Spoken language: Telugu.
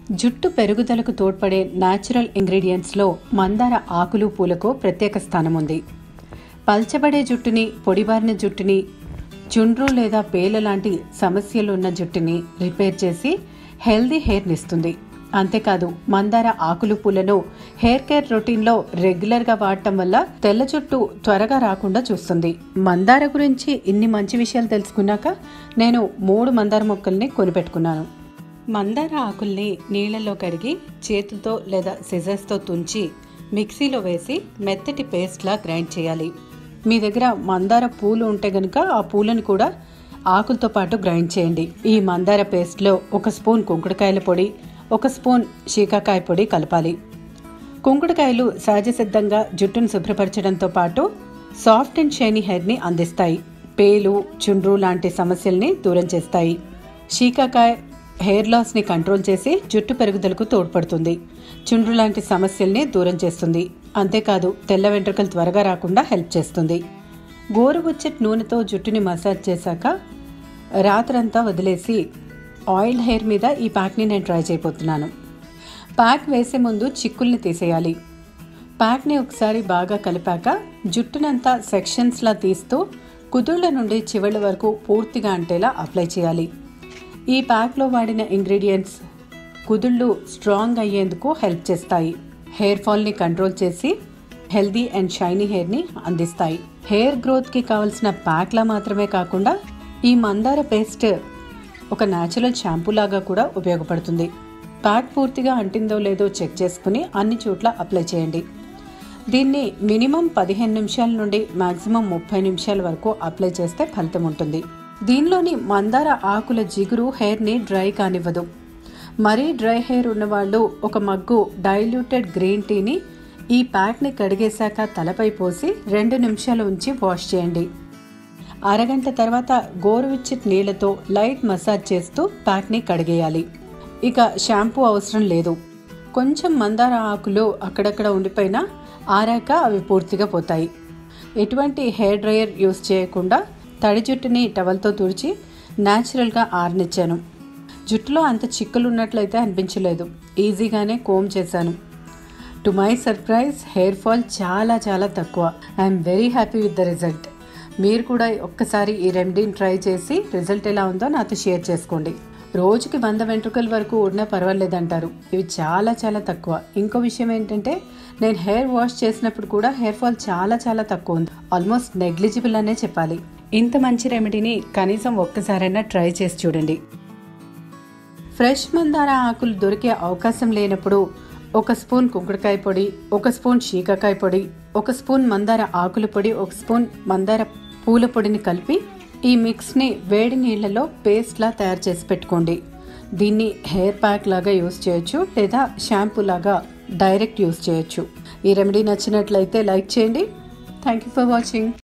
జుట్టు పెరుగుదలకు తోడ్పడే న్యాచురల్ ఇంగ్రీడియంట్స్లో మందార ఆకులు పూలకు ప్రత్యేక స్థానం ఉంది పల్చబడే జుట్టుని పొడిబారిన జుట్టుని చుండ్రు లేదా పేల లాంటి సమస్యలు ఉన్న జుట్టుని రిపేర్ చేసి హెల్దీ హెయిర్ని ఇస్తుంది అంతేకాదు మందార ఆకులు పూలను హెయిర్ కేర్ రొటీన్లో రెగ్యులర్గా వాడటం వల్ల తెల్ల జుట్టు త్వరగా రాకుండా చూస్తుంది మందార గురించి ఇన్ని మంచి విషయాలు తెలుసుకున్నాక నేను మూడు మందార మొక్కల్ని కొనిపెట్టుకున్నాను మందార ఆకుల్ని నీళ్ళలో కడిగి చేతులతో లేదా సిజర్స్తో తుంచి మిక్సీలో వేసి మెత్తటి పేస్ట్లా గ్రైండ్ చేయాలి మీ దగ్గర మందార పూలు ఉంటే గనుక ఆ పూలను కూడా ఆకులతో పాటు గ్రైండ్ చేయండి ఈ మందార పేస్ట్లో ఒక స్పూన్ కుంకుడుకాయల పొడి ఒక స్పూన్ శీకాకాయ పొడి కలపాలి కుంకుడుకాయలు సహజ సిద్ధంగా జుట్టును శుభ్రపరచడంతో పాటు సాఫ్ట్ అండ్ షైనీ హెయిర్ని అందిస్తాయి పేలు చుండ్రు లాంటి సమస్యల్ని దూరం చేస్తాయి శీకాకాయ హెయిర్ లాస్ని కంట్రోల్ చేసి జుట్టు పెరుగుదలకు తోడ్పడుతుంది చుండ్రు లాంటి సమస్యల్ని దూరం చేస్తుంది అంతేకాదు తెల్ల వెంట్రుకలు త్వరగా రాకుండా హెల్ప్ చేస్తుంది గోరుబుచ్చట్ నూనెతో జుట్టుని మసాజ్ చేశాక రాత్రంతా వదిలేసి ఆయిల్ హెయిర్ మీద ఈ ప్యాక్ని నేను ట్రై చేయబోతున్నాను ప్యాక్ వేసే ముందు చిక్కుల్ని తీసేయాలి ప్యాక్ని ఒకసారి బాగా కలిపాక జుట్టునంతా సెక్షన్స్లా తీస్తూ కుదుళ్ళ నుండి చివరి వరకు పూర్తిగా అంటేలా అప్లై చేయాలి ఈ ప్యాక్లో వాడిన ఇంగ్రీడియంట్స్ కుదుళ్ళు స్ట్రాంగ్ అయ్యేందుకు హెల్ప్ చేస్తాయి హెయిర్ ఫాల్ని కంట్రోల్ చేసి హెల్దీ అండ్ షైనీ హెయిర్ని అందిస్తాయి హెయిర్ గ్రోత్కి కావాల్సిన ప్యాక్లా మాత్రమే కాకుండా ఈ మందార పేస్ట్ ఒక న్యాచురల్ షాంపూ లాగా కూడా ఉపయోగపడుతుంది ప్యాక్ పూర్తిగా అంటిందో లేదో చెక్ చేసుకుని అన్ని చోట్ల అప్లై చేయండి దీన్ని మినిమం పదిహేను నిమిషాల నుండి మాక్సిమం ముప్పై నిమిషాల వరకు అప్లై చేస్తే ఫలితం ఉంటుంది దీనిలోని మందార ఆకుల జిగురు హెయిర్ని డ్రై కానివ్వదు మరీ డ్రై హెయిర్ ఉన్నవాళ్ళు ఒక మగ్గు డైల్యూటెడ్ గ్రీన్ టీని ఈ ప్యాక్ని కడిగేశాక తలపై పోసి రెండు నిమిషాలు ఉంచి వాష్ చేయండి అరగంట తర్వాత గోరువెచ్చటి నీళ్లతో లైట్ మసాజ్ చేస్తూ ప్యాక్ని కడిగేయాలి ఇక షాంపూ అవసరం లేదు కొంచెం మందార ఆకులు అక్కడక్కడ ఉండిపోయినా ఆరాక అవి పూర్తిగా పోతాయి ఎటువంటి హెయిర్ డ్రయర్ యూస్ చేయకుండా తడి జుట్టుని టవల్తో తుడిచి న్యాచురల్గా ఆరనిచ్చాను జుట్టులో అంత చిక్కులు ఉన్నట్లయితే అనిపించలేదు ఈజీగానే కోమ్ చేశాను to my surprise hair fall చాలా చాలా తక్కువ I'm very happy with the result మీరు కూడా ఒక్కసారి ఈ రెమెడీని ట్రై చేసి రిజల్ట్ ఎలా ఉందో నాతో షేర్ చేసుకోండి రోజుకి వంద వెంట్రుకల వరకు ఉన్నా పర్వాలేదంటారు ఇవి చాలా చాలా తక్కువ ఇంకో విషయం ఏంటంటే నేను హెయిర్ వాష్ చేసినప్పుడు కూడా హెయిర్ ఫాల్ చాలా చాలా తక్కువ ఉంది ఆల్మోస్ట్ నెగ్లిజిబుల్ అనే చెప్పాలి ఇంత మంచి రెమెడీని కనీసం ఒక్కసారైనా ట్రై చేసి చూడండి ఫ్రెష్ మందార ఆకులు దొరికే అవకాశం లేనప్పుడు ఒక స్పూన్ కుంకుడుకాయ పొడి ఒక స్పూన్ శీకాకాయ పొడి ఒక స్పూన్ మందార ఆకుల పొడి ఒక స్పూన్ మందార పూల పొడిని కలిపి ఈ మిక్స్ని వేడి నీళ్ళలో పేస్ట్లా తయారు చేసి పెట్టుకోండి దీన్ని హెయిర్ ప్యాక్ లాగా యూస్ చేయొచ్చు లేదా షాంపూ లాగా డైరెక్ట్ యూస్ చేయొచ్చు ఈ రెమెడీ నచ్చినట్లయితే లైక్ చేయండి థ్యాంక్ యూ ఫర్ వాచింగ్